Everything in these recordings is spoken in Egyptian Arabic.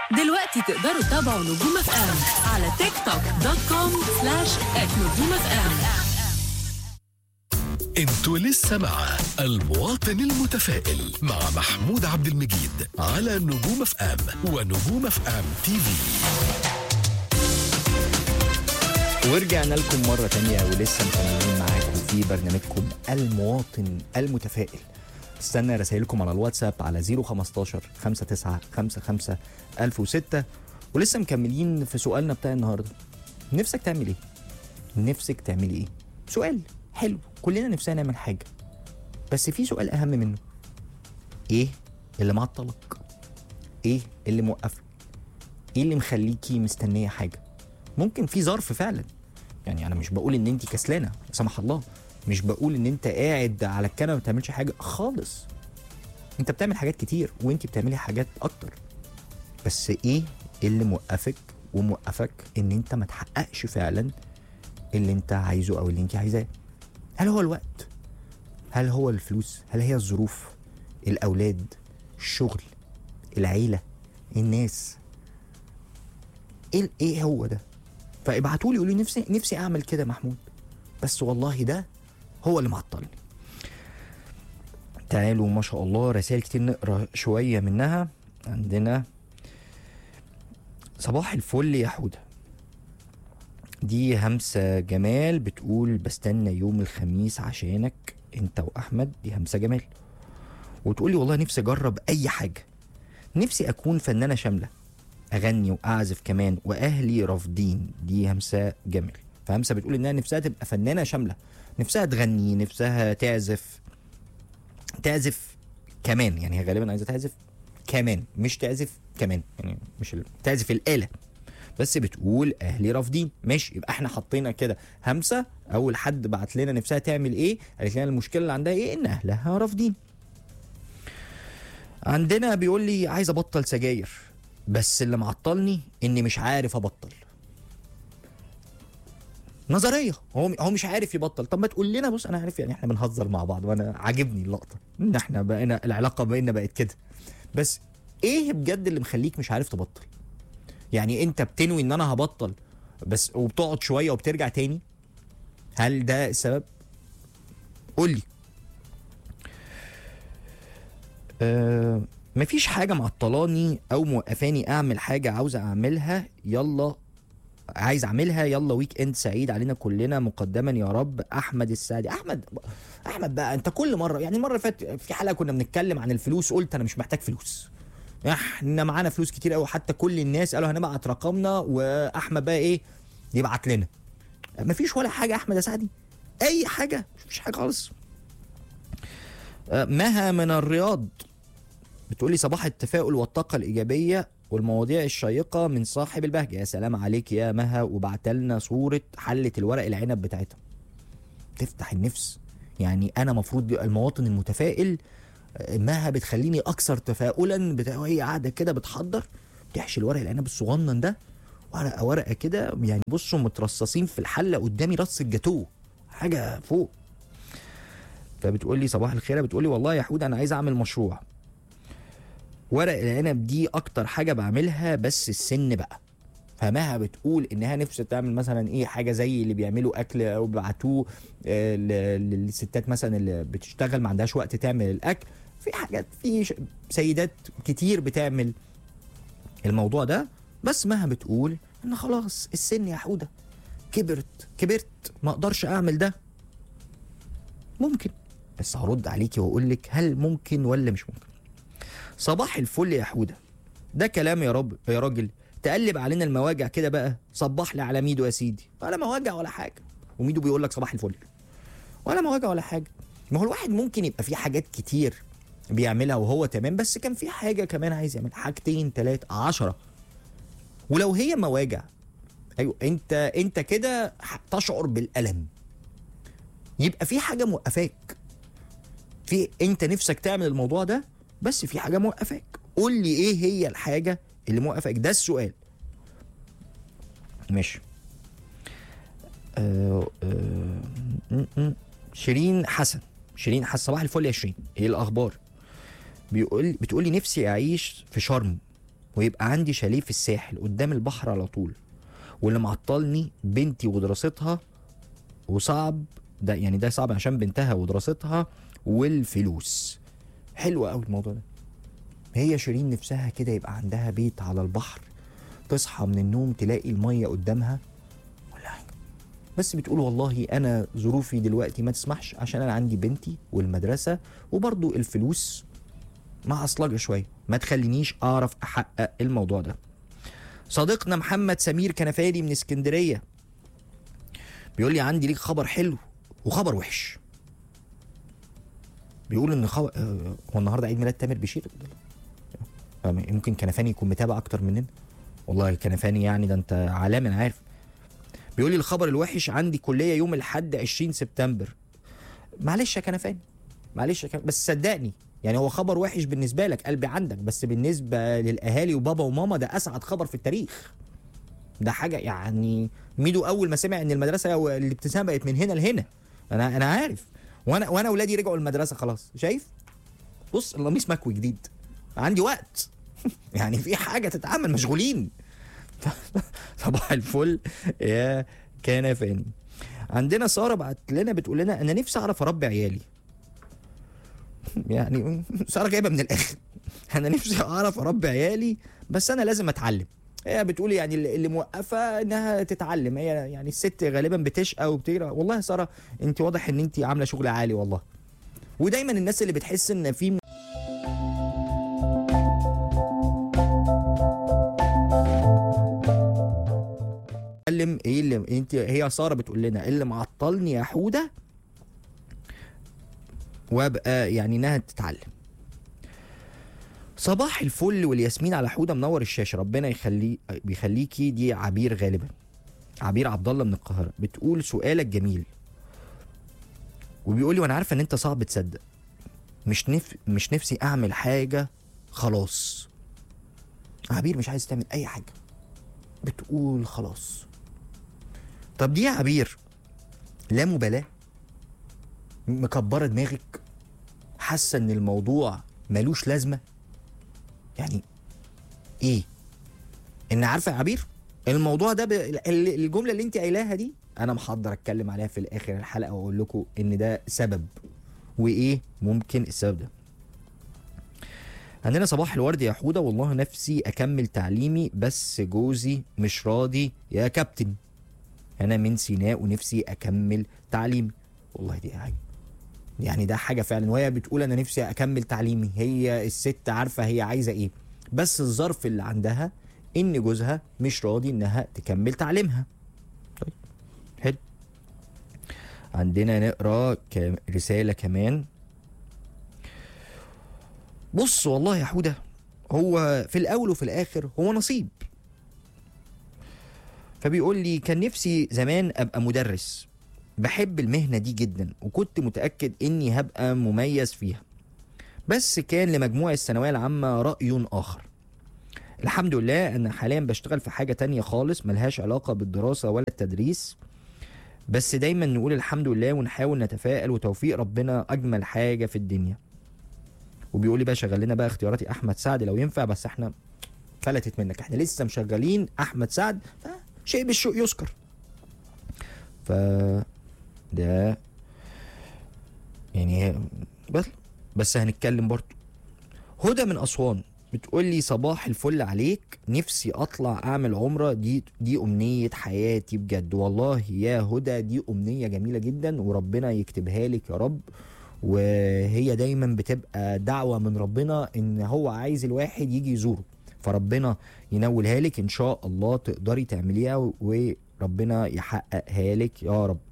دلوقتي تقدروا تتابعوا نجوم اف ام على تيك توك دوت كوم سلاش نجوم اف ام انتوا لسه مع المواطن المتفائل مع محمود عبد المجيد على نجوم اف ام ونجوم اف ام تي في ورجعنا لكم مرة تانية ولسه مكملين معاكم في برنامجكم المواطن المتفائل استنى رسائلكم على الواتساب على 015 59 55 1006 ولسه مكملين في سؤالنا بتاع النهارده نفسك تعمل ايه؟ نفسك تعملي ايه؟ سؤال حلو كلنا نفسنا نعمل حاجة بس في سؤال أهم منه ايه اللي معطلك؟ ايه اللي موقفك؟ ايه اللي مخليكي مستنية حاجة؟ ممكن في ظرف فعلا يعني انا مش بقول ان انت كسلانه لا سمح الله مش بقول ان انت قاعد على الكنبه ما بتعملش حاجه خالص انت بتعمل حاجات كتير وانت بتعملي حاجات اكتر بس ايه اللي موقفك وموقفك ان انت ما تحققش فعلا اللي انت عايزه او اللي انت عايزاه هل هو الوقت هل هو الفلوس هل هي الظروف الاولاد الشغل العيله الناس ايه ايه هو ده فابعتوا لي قولوا لي نفسي نفسي اعمل كده محمود بس والله ده هو اللي معطلني تعالوا ما شاء الله رسائل كتير نقرا شويه منها عندنا صباح الفل يا حوده دي همسة جمال بتقول بستنى يوم الخميس عشانك انت واحمد دي همسة جمال وتقولي والله نفسي اجرب اي حاجة نفسي اكون فنانة شاملة اغني واعزف كمان واهلي رافضين دي همسه جمال فهمسه بتقول انها نفسها تبقى فنانه شامله نفسها تغني نفسها تعزف تعزف كمان يعني هي غالبا عايزه تعزف كمان مش تعزف كمان يعني مش ال... تعزف الاله بس بتقول اهلي رافضين ماشي يبقى احنا حطينا كده همسه اول حد بعت لنا نفسها تعمل ايه قالت لنا المشكله اللي عندها ايه ان اهلها رافضين عندنا بيقول لي عايز ابطل سجاير بس اللي معطلني اني مش عارف ابطل نظريه هو هو مش عارف يبطل طب ما تقول لنا بص انا عارف يعني احنا بنهزر مع بعض وانا عاجبني اللقطه ان احنا بقينا العلاقه بينا بقت كده بس ايه بجد اللي مخليك مش عارف تبطل يعني انت بتنوي ان انا هبطل بس وبتقعد شويه وبترجع تاني هل ده السبب قول لي أه مفيش حاجة معطلاني أو موقفاني أعمل حاجة عاوز أعملها يلا عايز أعملها يلا ويك إند سعيد علينا كلنا مقدما يا رب أحمد السعدي أحمد أحمد بقى أنت كل مرة يعني المرة اللي فاتت في حلقة كنا بنتكلم عن الفلوس قلت أنا مش محتاج فلوس احنا معانا فلوس كتير قوي حتى كل الناس قالوا هنبعت رقمنا واحمد بقى ايه يبعت لنا مفيش ولا حاجه احمد يا سعدي اي حاجه مفيش حاجه خالص آه، مها من الرياض بتقولي صباح التفاؤل والطاقة الإيجابية والمواضيع الشيقة من صاحب البهجة يا سلام عليك يا مها وبعت لنا صورة حلة الورق العنب بتاعتها تفتح النفس يعني أنا مفروض المواطن المتفائل آه، مها بتخليني أكثر تفاؤلا بتا... وهي قاعدة كده بتحضر بتحشي الورق العنب الصغنن ده ورقة ورقة كده يعني بصوا مترصصين في الحلة قدامي رص الجاتوه حاجة فوق فبتقول لي صباح الخير بتقول لي والله يا حود انا عايز اعمل مشروع ورق العنب دي اكتر حاجه بعملها بس السن بقى فمها بتقول انها نفسها تعمل مثلا ايه حاجه زي اللي بيعملوا اكل او بيبعتوه آه، ل- للستات مثلا اللي بتشتغل ما عندهاش وقت تعمل الاكل في حاجات في ش- سيدات كتير بتعمل الموضوع ده بس مها بتقول ان خلاص السن يا حوده كبرت كبرت ما اقدرش اعمل ده ممكن بس هرد عليكي واقول لك هل ممكن ولا مش ممكن صباح الفل يا حوده ده كلام يا رب يا راجل تقلب علينا المواجع كده بقى صبح لي على ميدو يا سيدي ولا مواجع ولا حاجه وميدو بيقول لك صباح الفل ولا مواجع ولا حاجه ما هو الواحد ممكن يبقى في حاجات كتير بيعملها وهو تمام بس كان في حاجه كمان عايز يعمل حاجتين ثلاثه عشرة ولو هي مواجع ايوه انت انت كده ح- تشعر بالالم يبقى في حاجه موقفاك في انت نفسك تعمل الموضوع ده بس في حاجه موقفاك قول لي ايه هي الحاجه اللي موقفاك ده السؤال ماشي آه آه م- م. شيرين حسن شيرين حسن صباح الفل يا شيرين ايه الاخبار بيقول بتقول لي نفسي اعيش في شرم ويبقى عندي شاليه في الساحل قدام البحر على طول واللي معطلني بنتي ودراستها وصعب ده يعني ده صعب عشان بنتها ودراستها والفلوس حلو قوي الموضوع ده هي شيرين نفسها كده يبقى عندها بيت على البحر تصحى من النوم تلاقي المية قدامها ولا حاجة بس بتقول والله أنا ظروفي دلوقتي ما تسمحش عشان أنا عندي بنتي والمدرسة وبرضو الفلوس معصلجة شوية ما تخلينيش أعرف أحقق الموضوع ده صديقنا محمد سمير كنفادي من اسكندرية بيقول لي عندي ليك خبر حلو وخبر وحش بيقول ان خبر آه، هو النهارده عيد ميلاد تامر بشير ممكن كنفاني يكون متابع اكتر مننا والله كنفاني يعني ده انت عالمي انا عارف بيقول لي الخبر الوحش عندي كليه يوم الاحد 20 سبتمبر معلش يا كنفاني معلش يا كنفاني بس صدقني يعني هو خبر وحش بالنسبه لك قلبي عندك بس بالنسبه للاهالي وبابا وماما ده اسعد خبر في التاريخ ده حاجه يعني ميدو اول ما سمع ان المدرسه الابتسامه بقت من هنا لهنا انا انا عارف وانا وانا اولادي رجعوا المدرسه خلاص شايف بص القميص مكوي جديد عندي وقت يعني في حاجه تتعمل مشغولين صباح الفل يا كان فاني عندنا ساره بعت لنا بتقول لنا انا نفسي اعرف اربي عيالي يعني ساره جايبه من الاخر انا نفسي اعرف اربي عيالي بس انا لازم اتعلم هي بتقول يعني اللي اللي موقفه انها تتعلم هي يعني الست غالبا بتشقى وبتقرا والله يا ساره انت واضح ان انت عامله شغل عالي والله ودايما الناس اللي بتحس ان في بتتكلم ايه اللي انت هي ساره بتقول لنا اللي معطلني يا حوده وابقى يعني انها تتعلم صباح الفل والياسمين على حوده منور الشاشه ربنا يخلي بيخليكي دي عبير غالبا عبير عبد الله من القاهره بتقول سؤالك جميل وبيقول لي وانا عارفه ان انت صعب تصدق مش نف... مش نفسي اعمل حاجه خلاص عبير مش عايز تعمل اي حاجه بتقول خلاص طب دي يا عبير لا مبالاه مكبره دماغك حاسه ان الموضوع ملوش لازمه يعني ايه ان عارفه يا عبير الموضوع ده ب... ال- الجمله اللي انت قايلاها دي انا محضر اتكلم عليها في الاخر الحلقه واقول لكم ان ده سبب وايه ممكن السبب ده عندنا صباح الورد يا حوده والله نفسي اكمل تعليمي بس جوزي مش راضي يا كابتن انا من سيناء ونفسي اكمل تعليمي والله دي حاجه يعني ده حاجه فعلا وهي بتقول انا نفسي اكمل تعليمي هي الست عارفه هي عايزه ايه بس الظرف اللي عندها ان جوزها مش راضي انها تكمل تعليمها طيب حلو عندنا نقرا ك- رساله كمان بص والله يا حوده هو في الاول وفي الاخر هو نصيب فبيقول لي كان نفسي زمان ابقى مدرس بحب المهنه دي جدا وكنت متاكد اني هبقى مميز فيها بس كان لمجموع الثانويه العامه راي اخر الحمد لله انا حاليا بشتغل في حاجه تانية خالص ملهاش علاقه بالدراسه ولا التدريس بس دايما نقول الحمد لله ونحاول نتفائل وتوفيق ربنا اجمل حاجه في الدنيا وبيقول لي بقى شغل لنا بقى اختياراتي احمد سعد لو ينفع بس احنا فلتت منك احنا لسه مشغلين احمد سعد شيء بالشوق يذكر ف ده يعني هي- بس بس هنتكلم برضه هدى من اسوان بتقول لي صباح الفل عليك نفسي اطلع اعمل عمره دي دي امنيه حياتي بجد والله يا هدى دي امنيه جميله جدا وربنا يكتبها لك يا رب وهي دايما بتبقى دعوه من ربنا ان هو عايز الواحد يجي يزوره فربنا ينولها لك ان شاء الله تقدري تعمليها وربنا يحققها لك يا رب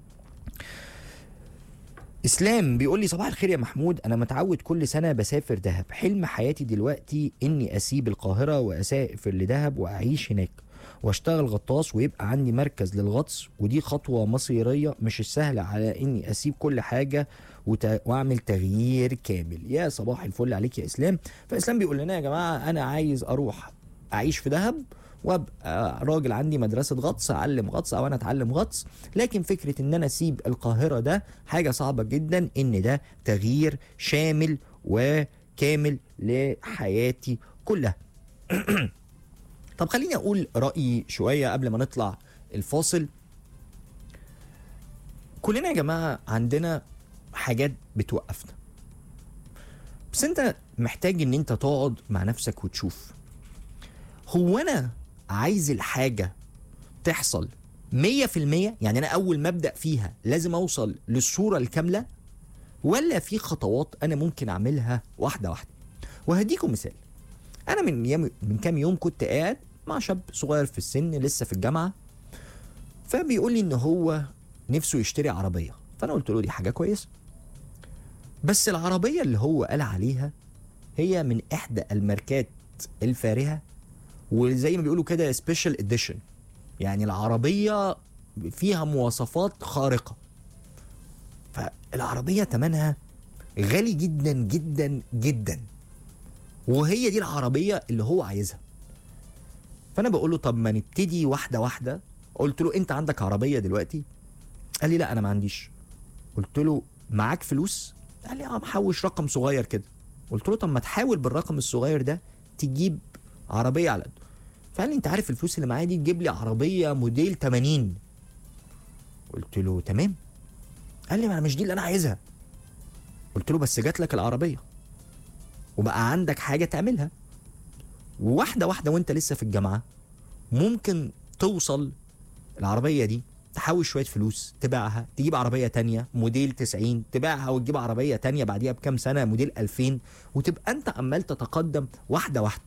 اسلام بيقول لي صباح الخير يا محمود انا متعود كل سنه بسافر دهب حلم حياتي دلوقتي اني اسيب القاهره واسافر لدهب واعيش هناك واشتغل غطاس ويبقى عندي مركز للغطس ودي خطوه مصيريه مش السهله على اني اسيب كل حاجه وت... واعمل تغيير كامل يا صباح الفل عليك يا اسلام فاسلام بيقول لنا يا جماعه انا عايز اروح اعيش في دهب وابقى راجل عندي مدرسه غطس اعلم غطس او انا اتعلم غطس لكن فكره ان انا اسيب القاهره ده حاجه صعبه جدا ان ده تغيير شامل وكامل لحياتي كلها طب خليني اقول رايي شويه قبل ما نطلع الفاصل كلنا يا جماعه عندنا حاجات بتوقفنا بس انت محتاج ان انت تقعد مع نفسك وتشوف هو انا عايز الحاجه تحصل 100% يعني انا اول ما ابدا فيها لازم اوصل للصوره الكامله ولا في خطوات انا ممكن اعملها واحده واحده وهديكم مثال انا من يوم من كام يوم كنت قاعد مع شاب صغير في السن لسه في الجامعه فبيقول لي ان هو نفسه يشتري عربيه فانا قلت له دي حاجه كويسه بس العربيه اللي هو قال عليها هي من احدى الماركات الفارهه وزي ما بيقولوا كده سبيشال اديشن يعني العربيه فيها مواصفات خارقه فالعربيه ثمنها غالي جدا جدا جدا وهي دي العربيه اللي هو عايزها فانا بقول له طب ما نبتدي واحده واحده قلت له انت عندك عربيه دلوقتي قال لي لا انا ما عنديش قلت له معاك فلوس قال لي اه محوش رقم صغير كده قلت له طب ما تحاول بالرقم الصغير ده تجيب عربيه على قده فقال لي انت عارف الفلوس اللي معايا دي تجيب لي عربيه موديل 80 قلت له تمام قال لي ما انا مش دي اللي انا عايزها قلت له بس جات لك العربيه وبقى عندك حاجه تعملها وواحده واحده وانت لسه في الجامعه ممكن توصل العربيه دي تحوش شويه فلوس تبيعها تجيب عربيه تانية موديل 90 تبيعها وتجيب عربيه تانية بعديها بكام سنه موديل 2000 وتبقى انت عمال تتقدم واحده واحده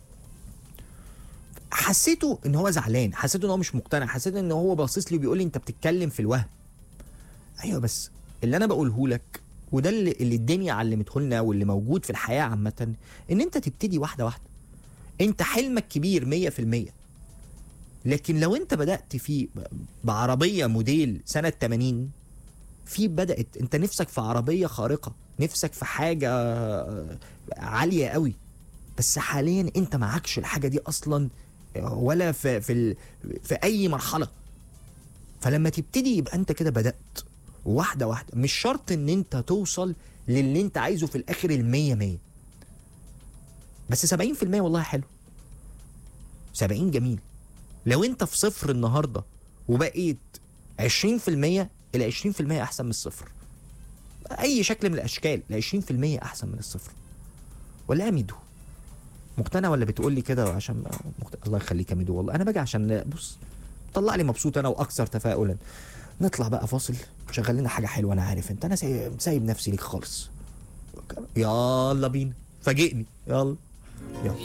حسيته ان هو زعلان حسيته ان هو مش مقتنع حسيت ان هو باصص لي وبيقول لي انت بتتكلم في الوهم ايوه بس اللي انا بقوله لك وده اللي, اللي الدنيا علمته لنا واللي موجود في الحياه عامه ان انت تبتدي واحده واحده انت حلمك كبير 100% لكن لو انت بدات فيه بعربيه موديل سنه 80 في بدات انت نفسك في عربيه خارقه نفسك في حاجه عاليه قوي بس حاليا انت معكش الحاجه دي اصلا ولا في في ال... في اي مرحله فلما تبتدي يبقى انت كده بدات واحده واحده مش شرط ان انت توصل للي انت عايزه في الاخر المية مية بس 70% والله حلو 70 جميل لو انت في صفر النهارده وبقيت 20% ال 20% احسن من الصفر اي شكل من الاشكال ال 20% احسن من الصفر ولا يا ميدو مقتنع ولا بتقول لي كده عشان مقت... الله يخليك يا ميدو والله انا باجي عشان بص طلع لي مبسوط انا واكثر تفاؤلا نطلع بقى فاصل شغل لنا حاجه حلوه انا عارف انت انا سايب, سايب نفسي ليك خالص يلا بينا فاجئني يلا يلا